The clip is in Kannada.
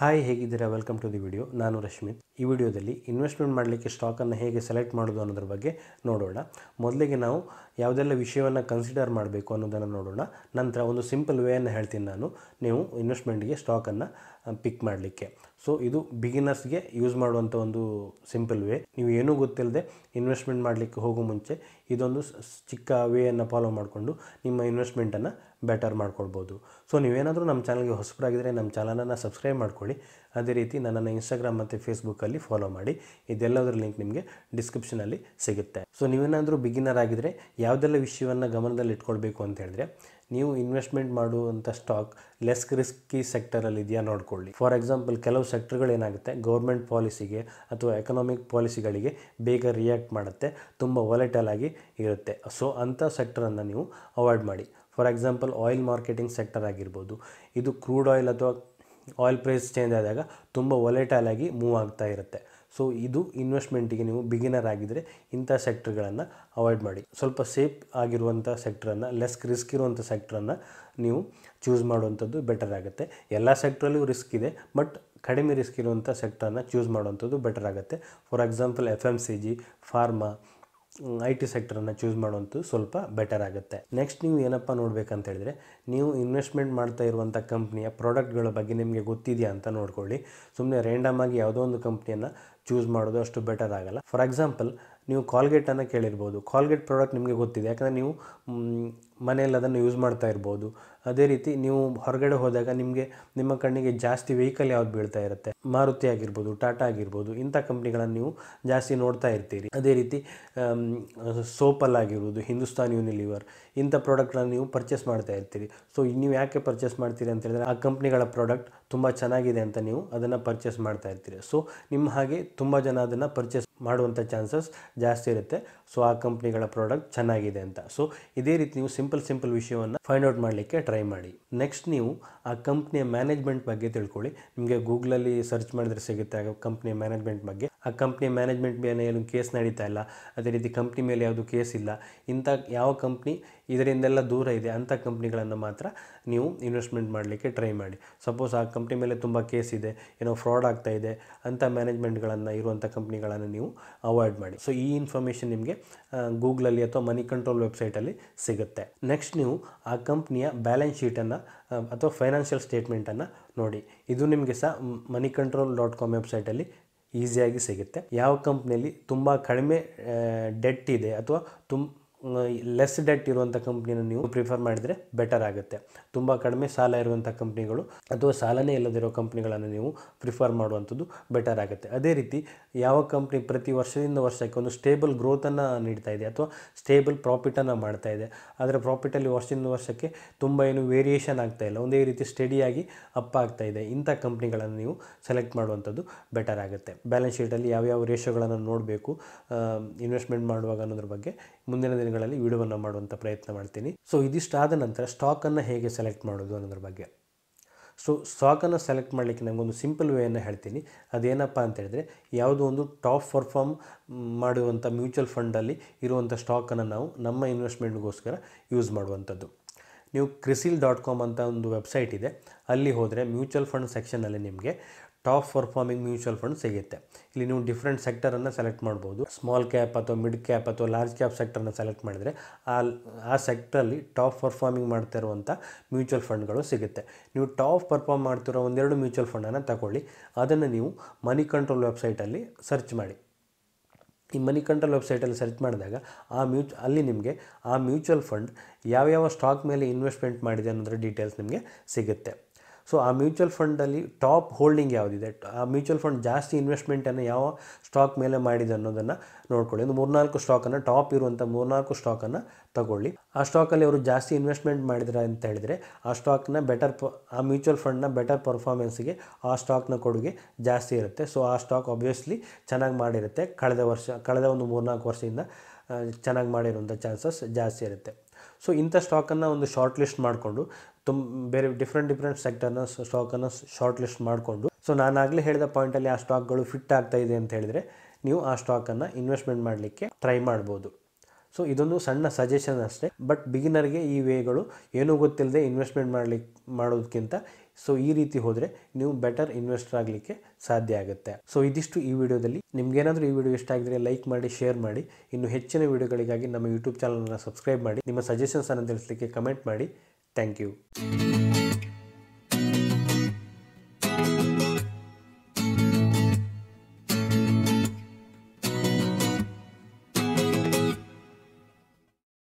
ಹಾಯ್ ಹೇಗಿದ್ದೀರಾ ವೆಲ್ಕಮ್ ಟು ದಿ ವಿಡಿಯೋ ನಾನು ರಶ್ಮಿತ್ ಈ ವಿಡಿಯೋದಲ್ಲಿ ಇನ್ವೆಸ್ಟ್ಮೆಂಟ್ ಮಾಡಲಿಕ್ಕೆ ಸ್ಟಾಕನ್ನು ಹೇಗೆ ಸೆಲೆಕ್ಟ್ ಮಾಡೋದು ಅನ್ನೋದ್ರ ಬಗ್ಗೆ ನೋಡೋಣ ಮೊದಲಿಗೆ ನಾವು ಯಾವುದೆಲ್ಲ ವಿಷಯವನ್ನು ಕನ್ಸಿಡರ್ ಮಾಡಬೇಕು ಅನ್ನೋದನ್ನು ನೋಡೋಣ ನಂತರ ಒಂದು ಸಿಂಪಲ್ ವೇಯನ್ನು ಹೇಳ್ತೀನಿ ನಾನು ನೀವು ಇನ್ವೆಸ್ಟ್ಮೆಂಟ್ಗೆ ಸ್ಟಾಕನ್ನು ಪಿಕ್ ಮಾಡಲಿಕ್ಕೆ ಸೊ ಇದು ಬಿಗಿನರ್ಸ್ಗೆ ಯೂಸ್ ಮಾಡುವಂಥ ಒಂದು ಸಿಂಪಲ್ ವೇ ನೀವು ಏನೂ ಗೊತ್ತಿಲ್ಲದೆ ಇನ್ವೆಸ್ಟ್ಮೆಂಟ್ ಮಾಡಲಿಕ್ಕೆ ಹೋಗೋ ಮುಂಚೆ ಇದೊಂದು ಸ್- ಸ್- ಚಿಕ್ಕ ವೇಯನ್ನು ಫಾಲೋ ಮಾಡಿಕೊಂಡು ನಿಮ್ಮ ಇನ್ವೆಸ್ಟ್ಮೆಂಟನ್ನು ಬೆಟರ್ ಮಾಡ್ಕೊಳ್ಬೋದು ಸೊ ನೀವೇನಾದರೂ ನಮ್ಮ ಚಾನಲ್ಗೆ ಹೊಸಬರಾಗಿದ್ದರೆ ನಮ್ಮ ಚಾನಲನ್ನು ಸಬ್ಸ್ಕ್ರೈಬ್ ಮಾಡ್ಕೊಳ್ಳಿ ಅದೇ ರೀತಿ ನನ್ನನ್ನು ಇನ್ಸ್ಟಾಗ್ರಾಮ್ ಮತ್ತು ಫೇಸ್ಬುಕ್ಕಲ್ಲಿ ಫಾಲೋ ಮಾಡಿ ಇದೆಲ್ಲದರ ಲಿಂಕ್ ನಿಮಗೆ ಡಿಸ್ಕ್ರಿಪ್ಷನಲ್ಲಿ ಸಿಗುತ್ತೆ ಸೊ ನೀವೇನಾದರೂ ಬಿಗಿನರ್ ಆಗಿದ್ದರೆ ಯಾವುದೆಲ್ಲ ವಿಷಯವನ್ನು ಗಮನದಲ್ಲಿ ಇಟ್ಕೊಳ್ಬೇಕು ಅಂತ ಹೇಳಿದ್ರೆ ನೀವು ಇನ್ವೆಸ್ಟ್ಮೆಂಟ್ ಮಾಡುವಂಥ ಸ್ಟಾಕ್ ಲೆಸ್ ರಿಸ್ಕಿ ಸೆಕ್ಟರಲ್ಲಿ ಇದೆಯಾ ನೋಡ್ಕೊಳ್ಳಿ ಫಾರ್ ಎಕ್ಸಾಂಪಲ್ ಕೆಲವು ಸೆಕ್ಟರ್ಗಳೇನಾಗುತ್ತೆ ಗೌರ್ಮೆಂಟ್ ಪಾಲಿಸಿಗೆ ಅಥವಾ ಎಕನಾಮಿಕ್ ಪಾಲಿಸಿಗಳಿಗೆ ಬೇಗ ರಿಯಾಕ್ಟ್ ಮಾಡುತ್ತೆ ತುಂಬ ವಾಲೆಟಲ್ ಆಗಿ ಇರುತ್ತೆ ಸೊ ಅಂಥ ಸೆಕ್ಟರನ್ನು ನೀವು ಅವಾಯ್ಡ್ ಮಾಡಿ for example oil marketing sector ಆಗಿರ್ಬೋದು ಇದು ಕ್ರೂಡ್ ಆಯಿಲ್ ಅಥವಾ ಆಯಿಲ್ ಪ್ರೈಸ್ ಚೇಂಜ್ ಆದಾಗ ತುಂಬ ವಾಲೆಟೈಲ್ ಆಗಿ ಮೂವ್ ಆಗ್ತಾ ಇರುತ್ತೆ ಸೊ ಇದು ಇನ್ವೆಸ್ಟ್ಮೆಂಟಿಗೆ ನೀವು ಬಿಗಿನರ್ ಆಗಿದ್ದರೆ ಇಂಥ ಸೆಕ್ಟರ್ಗಳನ್ನು ಅವಾಯ್ಡ್ ಮಾಡಿ ಸ್ವಲ್ಪ ಸೇಫ್ ಆಗಿರುವಂಥ ಸೆಕ್ಟ್ರನ್ನು ಲೆಸ್ ರಿಸ್ಕ್ ಇರುವಂಥ ಸೆಕ್ಟ್ರನ್ನು ನೀವು ಚೂಸ್ ಮಾಡುವಂಥದ್ದು ಬೆಟರ್ ಆಗುತ್ತೆ ಎಲ್ಲ ಸೆಕ್ಟ್ರಲ್ಲೂ ರಿಸ್ಕ್ ಇದೆ ಬಟ್ ಕಡಿಮೆ ರಿಸ್ಕ್ ಇರುವಂಥ ಸೆಕ್ಟ್ರನ್ನು ಚೂಸ್ ಮಾಡುವಂಥದ್ದು ಬೆಟರ್ ಆಗುತ್ತೆ for example F M C G pharma I T ಸೆಕ್ಟರನ್ನು ಚೂಸ್ ಮಾಡುವಂಥದ್ದು ಸ್ವಲ್ಪ ಬೆಟರ್ ಆಗುತ್ತೆ ನೆಕ್ಸ್ಟ್ ನೀವು ಏನಪ್ಪ ನೋಡಬೇಕಂತ ಹೇಳಿದ್ರೆ ನೀವು ಇನ್ವೆಸ್ಟ್ಮೆಂಟ್ ಮಾಡ್ತಾ ಇರುವಂಥ ಕಂಪ್ನಿಯ ಪ್ರಾಡಕ್ಟ್ಗಳ ಬಗ್ಗೆ ನಿಮಗೆ ಗೊತ್ತಿದೆಯಾ ಅಂತ ನೋಡ್ಕೊಳ್ಳಿ ಸುಮ್ಮನೆ ರ್ಯಾಂಡಮ್ ಆಗಿ ಯಾವುದೋ ಒಂದು ಕಂಪ್ನಿಯನ್ನು ಚೂಸ್ ಮಾಡೋದು ಅಷ್ಟು ಬೆಟರ್ ಆಗಲ್ಲ ಫಾರ್ ಎಕ್ಸಾಂಪಲ್ ನೀವು ಕಾಲ್ಗೇಟನ್ನು ಕೇಳಿರ್ಬೋದು ಕಾಲ್ಗೇಟ್ ಪ್ರಾಡಕ್ಟ್ ನಿಮಗೆ ಗೊತ್ತಿದೆ ಯಾಕಂದರೆ ನೀವು ಮ್, ಮನೆಯಲ್ಲಿ ಅದನ್ನು ಯೂಸ್ ಮಾಡ್ತಾ ಇರ್ಬೋದು ಅದೇ ರೀತಿ ನೀವು ಹೊರಗಡೆ ಹೋದಾಗ ನಿಮಗೆ ನಿಮ್ಮ ಕಣ್ಣಿಗೆ ಜಾಸ್ತಿ ವೆಹಿಕಲ್ ಯಾವ್ದು ಬೀಳ್ತಾ ಇರುತ್ತೆ ಮಾರುತಿ ಆಗಿರ್ಬೋದು ಟಾಟಾ ಆಗಿರ್ಬೋದು ಇಂಥ ಕಂಪ್ನಿಗಳನ್ನು ನೀವು ಜಾಸ್ತಿ ನೋಡ್ತಾ ಇರ್ತೀರಿ ಅದೇ ರೀತಿ ಸೋಪಲ್ಲಾಗಿರ್ಬೋದು ಹಿಂದೂಸ್ತಾನ್ ಯೂನಿಲಿವರ್ ಇಂಥ ಪ್ರಾಡಕ್ಟ್ಗಳನ್ನು ನೀವು ಪರ್ಚೇಸ್ ಮಾಡ್ತಾ ಇರ್ತೀರಿ ಸೊ ನೀವು ಯಾಕೆ ಪರ್ಚೇಸ್ ಮಾಡ್ತೀರಿ ಅಂತ ಹೇಳಿದ್ರೆ ಆ ಕಂಪ್ನಿಗಳ ಪ್ರಾಡಕ್ಟ್ ತುಂಬ ಚೆನ್ನಾಗಿದೆ ಅಂತ ನೀವು ಅದನ್ನು ಪರ್ಚೇಸ್ ಮಾಡ್ತಾ ಇರ್ತೀರಿ ಸೊ ನಿಮ್ಮ ಹಾಗೆ ತುಂಬ ಜನ ಅದನ್ನು ಪರ್ಚೇಸ್ ಮಾಡುವಂಥ ಚಾನ್ಸಸ್ ಜಾಸ್ತಿ ಇರುತ್ತೆ ಸೊ ಆ ಕಂಪ್ನಿಗಳ ಪ್ರಾಡಕ್ಟ್ ಚೆನ್ನಾಗಿದೆ ಅಂತ ಸೊ ಇದೇ ರೀತಿ ನೀವು ಸಿಂಪಲ್ ಸಿಂಪಲ್ ವಿಷಯವನ್ನು ಫೈಂಡ್ ಔಟ್ ಮಾಡಲಿಕ್ಕೆ ಟ್ರೈ ಮಾಡಿ ನೆಕ್ಸ್ಟ್ ನೀವು ಆ ಕಂಪ್ನಿಯ ಮ್ಯಾನೇಜ್ಮೆಂಟ್ ಬಗ್ಗೆ ತಿಳ್ಕೊಳ್ಳಿ ನಿಮಗೆ ಗೂಗಲಲ್ಲಿ ಸರ್ಚ್ ಮಾಡಿದ್ರೆ ಸಿಗುತ್ತೆ ಆ ಕಂಪ್ನಿಯ ಮ್ಯಾನೇಜ್ಮೆಂಟ್ ಬಗ್ಗೆ ಆ ಕಂಪ್ನಿಯ ಮ್ಯಾನೇಜ್ಮೆಂಟ್ ಮೇಲೆ ಏನು ಕೇಸ್ ನಡೀತಾ ಇಲ್ಲ ಅದೇ ರೀತಿ ಕಂಪ್ನಿ ಮೇಲೆ ಯಾವುದು ಕೇಸ್ ಇಲ್ಲ ಇಂಥ ಯಾವ ಕಂಪ್ನಿ ಇದರಿಂದೆಲ್ಲ ದೂರ ಇದೆ ಅಂಥ ಕಂಪ್ನಿಗಳನ್ನು ಮಾತ್ರ ನೀವು ಇನ್ವೆಸ್ಟ್ಮೆಂಟ್ ಮಾಡಲಿಕ್ಕೆ ಟ್ರೈ ಮಾಡಿ ಸಪೋಸ್ ಆ ಕಂಪ್ನಿ ಮೇಲೆ ತುಂಬ ಕೇಸ್ ಇದೆ ಏನೋ ಫ್ರಾಡ್ ಆಗ್ತಾ ಇದೆ ಅಂಥ ಮ್ಯಾನೇಜ್ಮೆಂಟ್ಗಳನ್ನು ಇರುವಂಥ ಕಂಪ್ನಿಗಳನ್ನು ನೀವು ಅವಾಯ್ಡ್ ಮಾಡಿ ಸೊ ಈ ಇನ್ಫಾರ್ಮೇಷನ್ ನಿಮಗೆ ಗೂಗಲಲ್ಲಿ ಅಥವಾ ಮನಿ ಕಂಟ್ರೋಲ್ ವೆಬ್ಸೈಟಲ್ಲಿ ಸಿಗುತ್ತೆ ನೆಕ್ಸ್ಟ್ ನೀವು ಆ ಕಂಪ್ನಿಯ ಬ್ಯಾಲೆನ್ಸ್ ಶೀಟನ್ನು ಅಥವಾ ಫೈನಾನ್ಷಿಯಲ್ ಸ್ಟೇಟ್ಮೆಂಟನ್ನು ನೋಡಿ ಇದು ನಿಮಗೆ ಸಹ ಮನಿ ಕಂಟ್ರೋಲ್ ಡಾಟ್ ಕಾಮ್ ವೆಬ್ಸೈಟಲ್ಲಿ ಈಸಿಯಾಗಿ ಸಿಗುತ್ತೆ ಯಾವ ಕಂಪ್ನಿಯಲ್ಲಿ ತುಂಬ ಕಡಿಮೆ ಡೆಟ್ ಇದೆ ಅಥವಾ ತುಂಬ ಲೆಸ್ ಡೆಟ್ ಇರುವಂಥ ಕಂಪ್ನಿನ ನೀವು ಪ್ರಿಫರ್ ಮಾಡಿದರೆ ಬೆಟರ್ ಆಗುತ್ತೆ ತುಂಬ ಕಡಿಮೆ ಸಾಲ ಇರುವಂಥ ಕಂಪ್ನಿಗಳು ಅಥವಾ ಸಾಲನೇ ಇಲ್ಲದಿರೋ ಕಂಪ್ನಿಗಳನ್ನು ನೀವು ಪ್ರಿಫರ್ ಮಾಡುವಂಥದ್ದು ಬೆಟರ್ ಆಗುತ್ತೆ ಅದೇ ರೀತಿ ಯಾವ ಕಂಪ್ನಿ ಪ್ರತಿ ವರ್ಷದಿಂದ ವರ್ಷಕ್ಕೆ ಒಂದು ಸ್ಟೇಬಲ್ ಗ್ರೋತನ್ನು ನೀಡ್ತಾ ಇದೆ ಅಥವಾ ಸ್ಟೇಬಲ್ ಪ್ರಾಫಿಟನ್ನು ಮಾಡ್ತಾ ಇದೆ ಅದರ ಪ್ರಾಫಿಟಲ್ಲಿ ವರ್ಷದಿಂದ ವರ್ಷಕ್ಕೆ ತುಂಬ ಏನು ವೇರಿಯೇಷನ್ ಆಗ್ತಾ ಇಲ್ಲ ಒಂದೇ ರೀತಿ ಸ್ಟಡಿಯಾಗಿ ಅಪ್ ಆಗ್ತಾ ಇದೆ ಇಂಥ ಕಂಪ್ನಿಗಳನ್ನು ನೀವು ಸೆಲೆಕ್ಟ್ ಮಾಡುವಂಥದ್ದು ಬೆಟರ್ ಆಗುತ್ತೆ ಬ್ಯಾಲೆನ್ಸ್ ಶೀಟಲ್ಲಿ ಯಾವ್ಯಾವ ರೇಷೋಗಳನ್ನು ನೋಡಬೇಕು ಇನ್ವೆಸ್ಟ್ಮೆಂಟ್ ಮಾಡುವಾಗ ಅನ್ನೋದ್ರ ಬಗ್ಗೆ ಮುಂದಿನ ದಿನಗಳಲ್ಲಿ ವಿಡಿಯೋವನ್ನು ಮಾಡುವಂಥ ಪ್ರಯತ್ನ ಮಾಡ್ತೀನಿ ಸೊ ಇದಿಷ್ಟಾದ ನಂತರ ಸ್ಟಾಕನ್ನು ಹೇಗೆ ಸೆಲೆಕ್ಟ್ ಮಾಡೋದು ಅನ್ನೋದ್ರ ಬಗ್ಗೆ ಸೊ ಸ್ಟಾಕನ್ನು ಸೆಲೆಕ್ಟ್ ಮಾಡಲಿಕ್ಕೆ ನನಗೊಂದು ಸಿಂಪಲ್ ವೇಯನ್ನು ಹೇಳ್ತೀನಿ ಅದೇನಪ್ಪ ಅಂತ ಹೇಳಿದ್ರೆ ಯಾವುದೋ ಒಂದು ಟಾಪ್ ಪರ್ಫಾರ್ಮ್ ಮಾಡುವಂಥ ಮ್ಯೂಚುವಲ್ ಫಂಡಲ್ಲಿ ಇರುವಂಥ ಸ್ಟಾಕನ್ನು ನಾವು ನಮ್ಮ ಇನ್ವೆಸ್ಟ್ಮೆಂಟ್ಗೋಸ್ಕರ ಯೂಸ್ ಮಾಡುವಂಥದ್ದು ನೀವು ಕ್ರಿಸಿಲ್ ಡಾಟ್ ಕಾಮ್ ಅಂತ ಒಂದು ವೆಬ್ಸೈಟ್ ಇದೆ ಅಲ್ಲಿ ಹೋದರೆ ಮ್ಯೂಚುವಲ್ ಫಂಡ್ ಸೆಕ್ಷನಲ್ಲಿ ನಿಮಗೆ ಟಾಪ್ ಪರ್ಫಾರ್ಮಿಂಗ್ ಮ್ಯೂಚುವಲ್ ಫಂಡ್ ಸಿಗುತ್ತೆ ಇಲ್ಲಿ ನೀವು ಡಿಫ್ರೆಂಟ್ ಸೆಕ್ಟರನ್ನು ಸೆಲೆಕ್ಟ್ ಮಾಡ್ಬೋದು ಸ್ಮಾಲ್ ಕ್ಯಾಪ್ ಅಥವಾ ಮಿಡ್ ಕ್ಯಾಪ್ ಅಥವಾ ಲಾರ್ಜ್ ಕ್ಯಾಪ್ ಸೆಕ್ಟರ್ನ ಸೆಲೆಕ್ಟ್ ಮಾಡಿದರೆ ಆ ಆ ಸೆಕ್ಟ್ರಲ್ಲಿ ಟಾಪ್ ಪರ್ಫಾರ್ಮಿಂಗ್ ಮಾಡ್ತಾ ಇರುವಂಥ ಮ್ಯೂಚುವಲ್ ಫಂಡ್ಗಳು ಸಿಗುತ್ತೆ ನೀವು ಟಾಪ್ ಪರ್ಫಾರ್ಮ್ ಮಾಡ್ತಿರೋ ಒಂದೆರಡು ಮ್ಯೂಚುವಲ್ ಫಂಡನ್ನು ತಗೊಳ್ಳಿ ಅದನ್ನು ನೀವು ಮನಿ ಕಂಟ್ರೋಲ್ ವೆಬ್ಸೈಟಲ್ಲಿ ಸರ್ಚ್ ಮಾಡಿ ಈ ಮನಿ ಕಂಟ್ರೋಲ್ ವೆಬ್ಸೈಟಲ್ಲಿ ಸರ್ಚ್ ಮಾಡಿದಾಗ ಆ ಮ್ಯೂಚ್ ಅಲ್ಲಿ ನಿಮಗೆ ಆ ಮ್ಯೂಚುವಲ್ ಫಂಡ್ ಯಾವ್ಯಾವ ಸ್ಟಾಕ್ ಮೇಲೆ ಇನ್ವೆಸ್ಟ್ಮೆಂಟ್ ಮಾಡಿದೆ ಅನ್ನೋದ್ರ ಡೀಟೇಲ್ಸ್ ನಿಮಗೆ ಸಿಗುತ್ತೆ ಸೊ ಆ ಮ್ಯೂಚುವಲ್ ಫಂಡಲ್ಲಿ ಟಾಪ್ ಹೋಲ್ಡಿಂಗ್ ಯಾವುದಿದೆ ಆ ಮ್ಯೂಚುವಲ್ ಫಂಡ್ ಜಾಸ್ತಿ ಇನ್ವೆಸ್ಟ್ಮೆಂಟನ್ನು ಯಾವ ಸ್ಟಾಕ್ ಮೇಲೆ ಮಾಡಿದೆ ಅನ್ನೋದನ್ನು ನೋಡ್ಕೊಳ್ಳಿ ಒಂದು ಮೂರ್ನಾಲ್ಕು ಸ್ಟಾಕನ್ನು ಟಾಪ್ ಇರುವಂಥ ಮೂರ್ನಾಲ್ಕು ಸ್ಟಾಕನ್ನು ತಗೊಳ್ಳಿ ಆ ಸ್ಟಾಕಲ್ಲಿ ಅವರು ಜಾಸ್ತಿ ಇನ್ವೆಸ್ಟ್ಮೆಂಟ್ ಮಾಡಿದ್ರೆ ಅಂತ ಹೇಳಿದರೆ ಆ ಸ್ಟಾಕ್ನ ಬೆಟರ್ ಪ ಆ ಮ್ಯೂಚುವಲ್ ಫಂಡ್ನ ಬೆಟರ್ ಪರ್ಫಾರ್ಮೆನ್ಸ್ಗೆ ಆ ಸ್ಟಾಕ್ನ ಕೊಡುಗೆ ಜಾಸ್ತಿ ಇರುತ್ತೆ ಸೊ ಆ ಸ್ಟಾಕ್ ಆಬ್ವಿಯಸ್ಲಿ ಚೆನ್ನಾಗಿ ಮಾಡಿರುತ್ತೆ ಕಳೆದ ವರ್ಷ ಕಳೆದ ಒಂದು ಮೂರ್ನಾಲ್ಕು ವರ್ಷದಿಂದ ಚೆನ್ನಾಗಿ ಮಾಡಿರುವಂಥ ಚಾನ್ಸಸ್ ಜಾಸ್ತಿ ಇರುತ್ತೆ ಸೊ ಇಂಥ ಸ್ಟಾಕನ್ನು ಒಂದು ಶಾರ್ಟ್ ಲಿಸ್ಟ್ ಮಾಡಿಕೊಂಡು ತುಂಬ ಬೇರೆ ಡಿಫ್ರೆಂಟ್ ಡಿಫ್ರೆಂಟ್ ಸೆಕ್ಟರ್ನ ಸ್ಟಾಕನ್ನು ಶಾರ್ಟ್ ಲಿಸ್ಟ್ ಮಾಡಿಕೊಂಡು ಸೊ ನಾನು ಆಗಲೇ ಹೇಳಿದ ಪಾಯಿಂಟಲ್ಲಿ ಆ ಸ್ಟಾಕ್ಗಳು ಫಿಟ್ ಆಗ್ತಾ ಇದೆ ಅಂತ ಹೇಳಿದರೆ ನೀವು ಆ ಸ್ಟಾಕನ್ನು ಇನ್ವೆಸ್ಟ್ಮೆಂಟ್ ಮಾಡಲಿಕ್ಕೆ ಟ್ರೈ ಮಾಡ್ಬೋದು ಸೊ ಇದೊಂದು ಸಣ್ಣ ಸಜೆಷನ್ ಅಷ್ಟೇ ಬಟ್ ಬಿಗಿನರ್ಗೆ ಈ ವೇಗಳು ಏನೂ ಗೊತ್ತಿಲ್ಲದೆ ಇನ್ವೆಸ್ಟ್ಮೆಂಟ್ ಮಾಡಲಿಕ್ಕೆ ಮಾಡೋದಕ್ಕಿಂತ ಸೊ ಈ ರೀತಿ ಹೋದರೆ ನೀವು ಬೆಟರ್ ಇನ್ವೆಸ್ಟರ್ ಆಗಲಿಕ್ಕೆ ಸಾಧ್ಯ ಆಗುತ್ತೆ ಸೊ ಇದಿಷ್ಟು ಈ ವಿಡಿಯೋದಲ್ಲಿ ನಿಮ್ಗೇನಾದರೂ ಈ ವಿಡಿಯೋ ಇಷ್ಟ ಆಗಿದ್ರೆ ಲೈಕ್ ಮಾಡಿ ಶೇರ್ ಮಾಡಿ ಇನ್ನು ಹೆಚ್ಚಿನ ವಿಡಿಯೋಗಳಿಗಾಗಿ ನಮ್ಮ ಯೂಟ್ಯೂಬ್ ಚಾನಲ್ನ ಸಬ್ಸ್ಕ್ರೈಬ್ ಮಾಡಿ ನಿಮ್ಮ ಸಜೆಷನ್ಸ್ ಅನ್ನು ತಿಳಿಸಲಿಕ್ಕೆ ಕಮೆಂಟ್ ಮಾಡಿ ಥ್ಯಾಂಕ್ ಯು